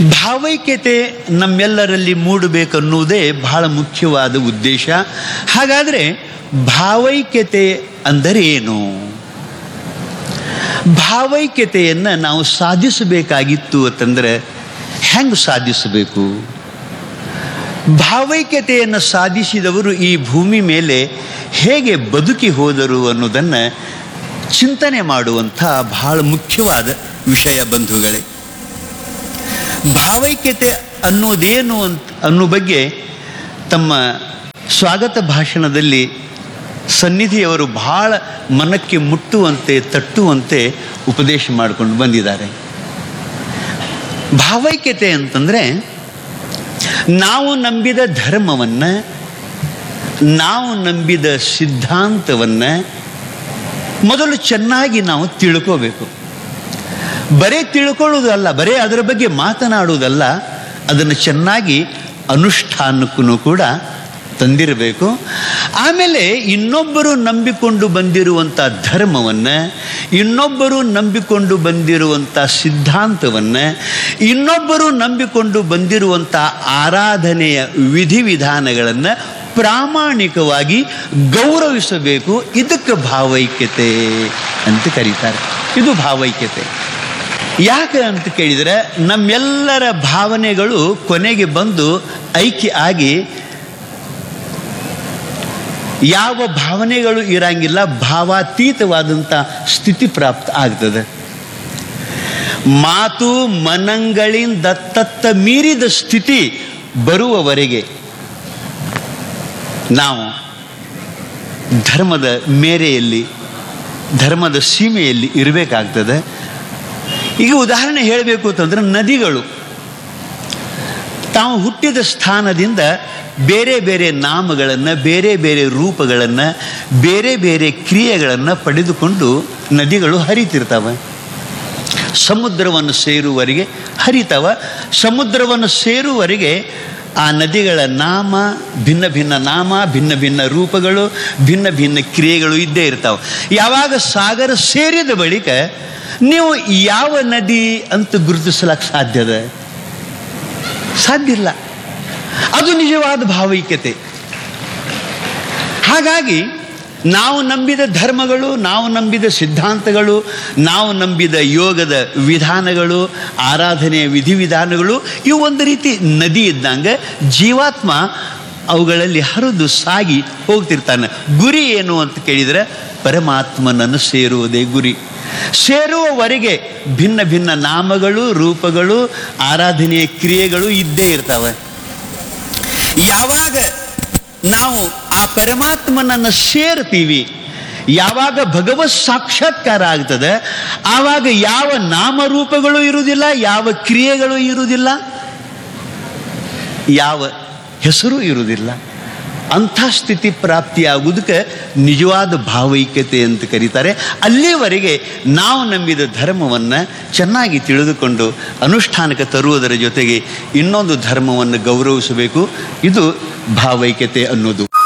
ಭಾವೈಕ್ಯತೆ ನಮ್ಮೆಲ್ಲರಲ್ಲಿ ಮೂಡಬೇಕನ್ನುವುದೇ ಬಹಳ ಮುಖ್ಯವಾದ ಉದ್ದೇಶ ಹಾಗಾದರೆ ಭಾವೈಕ್ಯತೆ ಅಂದರೆ ಏನು ಭಾವೈಕ್ಯತೆಯನ್ನು ನಾವು ಸಾಧಿಸಬೇಕಾಗಿತ್ತು ಅಂತಂದರೆ ಹೆಂಗೆ ಸಾಧಿಸಬೇಕು ಭಾವೈಕ್ಯತೆಯನ್ನು ಸಾಧಿಸಿದವರು ಈ ಭೂಮಿ ಮೇಲೆ ಹೇಗೆ ಬದುಕಿ ಹೋದರು ಅನ್ನೋದನ್ನು ಚಿಂತನೆ ಮಾಡುವಂಥ ಬಹಳ ಮುಖ್ಯವಾದ ವಿಷಯ ಬಂಧುಗಳೇ ಭಾವೈಕ್ಯತೆ ಅನ್ನೋದೇನು ಅಂತ ಅನ್ನೋ ಬಗ್ಗೆ ತಮ್ಮ ಸ್ವಾಗತ ಭಾಷಣದಲ್ಲಿ ಸನ್ನಿಧಿಯವರು ಬಹಳ ಮನಕ್ಕೆ ಮುಟ್ಟುವಂತೆ ತಟ್ಟುವಂತೆ ಉಪದೇಶ ಮಾಡಿಕೊಂಡು ಬಂದಿದ್ದಾರೆ ಭಾವೈಕ್ಯತೆ ಅಂತಂದರೆ ನಾವು ನಂಬಿದ ಧರ್ಮವನ್ನು ನಾವು ನಂಬಿದ ಸಿದ್ಧಾಂತವನ್ನು ಮೊದಲು ಚೆನ್ನಾಗಿ ನಾವು ತಿಳ್ಕೋಬೇಕು ಬರೇ ತಿಳ್ಕೊಳ್ಳೋದಲ್ಲ ಬರೇ ಅದರ ಬಗ್ಗೆ ಮಾತನಾಡುವುದಲ್ಲ ಅದನ್ನು ಚೆನ್ನಾಗಿ ಅನುಷ್ಠಾನಕ್ಕೂ ಕೂಡ ತಂದಿರಬೇಕು ಆಮೇಲೆ ಇನ್ನೊಬ್ಬರು ನಂಬಿಕೊಂಡು ಬಂದಿರುವಂಥ ಧರ್ಮವನ್ನು ಇನ್ನೊಬ್ಬರು ನಂಬಿಕೊಂಡು ಬಂದಿರುವಂಥ ಸಿದ್ಧಾಂತವನ್ನು ಇನ್ನೊಬ್ಬರು ನಂಬಿಕೊಂಡು ಬಂದಿರುವಂಥ ಆರಾಧನೆಯ ವಿಧಿವಿಧಾನಗಳನ್ನು ಪ್ರಾಮಾಣಿಕವಾಗಿ ಗೌರವಿಸಬೇಕು ಇದಕ್ಕೆ ಭಾವೈಕ್ಯತೆ ಅಂತ ಕರೀತಾರೆ ಇದು ಭಾವೈಕ್ಯತೆ ಯಾಕೆ ಅಂತ ಕೇಳಿದರೆ ನಮ್ಮೆಲ್ಲರ ಭಾವನೆಗಳು ಕೊನೆಗೆ ಬಂದು ಐಕ್ಯ ಆಗಿ ಯಾವ ಭಾವನೆಗಳು ಇರಂಗಿಲ್ಲ ಭಾವಾತೀತವಾದಂಥ ಸ್ಥಿತಿ ಪ್ರಾಪ್ತ ಆಗ್ತದೆ ಮಾತು ಮನಗಳಿಂದ ತತ್ತ ಮೀರಿದ ಸ್ಥಿತಿ ಬರುವವರೆಗೆ ನಾವು ಧರ್ಮದ ಮೇರೆಯಲ್ಲಿ ಧರ್ಮದ ಸೀಮೆಯಲ್ಲಿ ಇರಬೇಕಾಗ್ತದೆ ಈಗ ಉದಾಹರಣೆ ಹೇಳಬೇಕು ಅಂತಂದ್ರೆ ನದಿಗಳು ತಾವು ಹುಟ್ಟಿದ ಸ್ಥಾನದಿಂದ ಬೇರೆ ಬೇರೆ ನಾಮಗಳನ್ನು ಬೇರೆ ಬೇರೆ ರೂಪಗಳನ್ನು ಬೇರೆ ಬೇರೆ ಕ್ರಿಯೆಗಳನ್ನು ಪಡೆದುಕೊಂಡು ನದಿಗಳು ಹರಿತಿರ್ತವೆ ಸಮುದ್ರವನ್ನು ಸೇರುವವರೆಗೆ ಹರಿತವ ಸಮುದ್ರವನ್ನು ಸೇರುವವರೆಗೆ ಆ ನದಿಗಳ ನಾಮ ಭಿನ್ನ ಭಿನ್ನ ನಾಮ ಭಿನ್ನ ಭಿನ್ನ ರೂಪಗಳು ಭಿನ್ನ ಭಿನ್ನ ಕ್ರಿಯೆಗಳು ಇದ್ದೇ ಇರ್ತಾವೆ ಯಾವಾಗ ಸಾಗರ ಸೇರಿದ ಬಳಿಕ ನೀವು ಯಾವ ನದಿ ಅಂತ ಗುರುತಿಸ್ಲಕ್ಕೆ ಸಾಧ್ಯದ ಸಾಧ್ಯ ಇಲ್ಲ ಅದು ನಿಜವಾದ ಭಾವೈಕ್ಯತೆ ಹಾಗಾಗಿ ನಾವು ನಂಬಿದ ಧರ್ಮಗಳು ನಾವು ನಂಬಿದ ಸಿದ್ಧಾಂತಗಳು ನಾವು ನಂಬಿದ ಯೋಗದ ವಿಧಾನಗಳು ಆರಾಧನೆಯ ವಿಧಿವಿಧಾನಗಳು ಇವು ಒಂದು ರೀತಿ ನದಿ ಇದ್ದಂಗೆ ಜೀವಾತ್ಮ ಅವುಗಳಲ್ಲಿ ಹರಿದು ಸಾಗಿ ಹೋಗ್ತಿರ್ತಾನೆ ಗುರಿ ಏನು ಅಂತ ಕೇಳಿದರೆ ಪರಮಾತ್ಮನನ್ನು ಸೇರುವುದೇ ಗುರಿ ಸೇರುವವರೆಗೆ ಭಿನ್ನ ಭಿನ್ನ ನಾಮಗಳು ರೂಪಗಳು ಆರಾಧನೆಯ ಕ್ರಿಯೆಗಳು ಇದ್ದೇ ಇರ್ತವೆ ಯಾವಾಗ ನಾವು ಆ ಪರಮಾತ್ಮನನ್ನು ಸೇರ್ತೀವಿ ಯಾವಾಗ ಭಗವತ್ ಸಾಕ್ಷಾತ್ಕಾರ ಆಗ್ತದೆ ಆವಾಗ ಯಾವ ನಾಮರೂಪಗಳು ಇರುವುದಿಲ್ಲ ಯಾವ ಕ್ರಿಯೆಗಳು ಇರುವುದಿಲ್ಲ ಯಾವ ಹೆಸರು ಇರುವುದಿಲ್ಲ ಅಂಥ ಸ್ಥಿತಿ ಪ್ರಾಪ್ತಿಯಾಗುವುದಕ್ಕೆ ನಿಜವಾದ ಭಾವೈಕ್ಯತೆ ಅಂತ ಕರೀತಾರೆ ಅಲ್ಲಿವರೆಗೆ ನಾವು ನಂಬಿದ ಧರ್ಮವನ್ನು ಚೆನ್ನಾಗಿ ತಿಳಿದುಕೊಂಡು ಅನುಷ್ಠಾನಕ್ಕೆ ತರುವುದರ ಜೊತೆಗೆ ಇನ್ನೊಂದು ಧರ್ಮವನ್ನು ಗೌರವಿಸಬೇಕು ಇದು ಭಾವೈಕ್ಯತೆ ಅನ್ನೋದು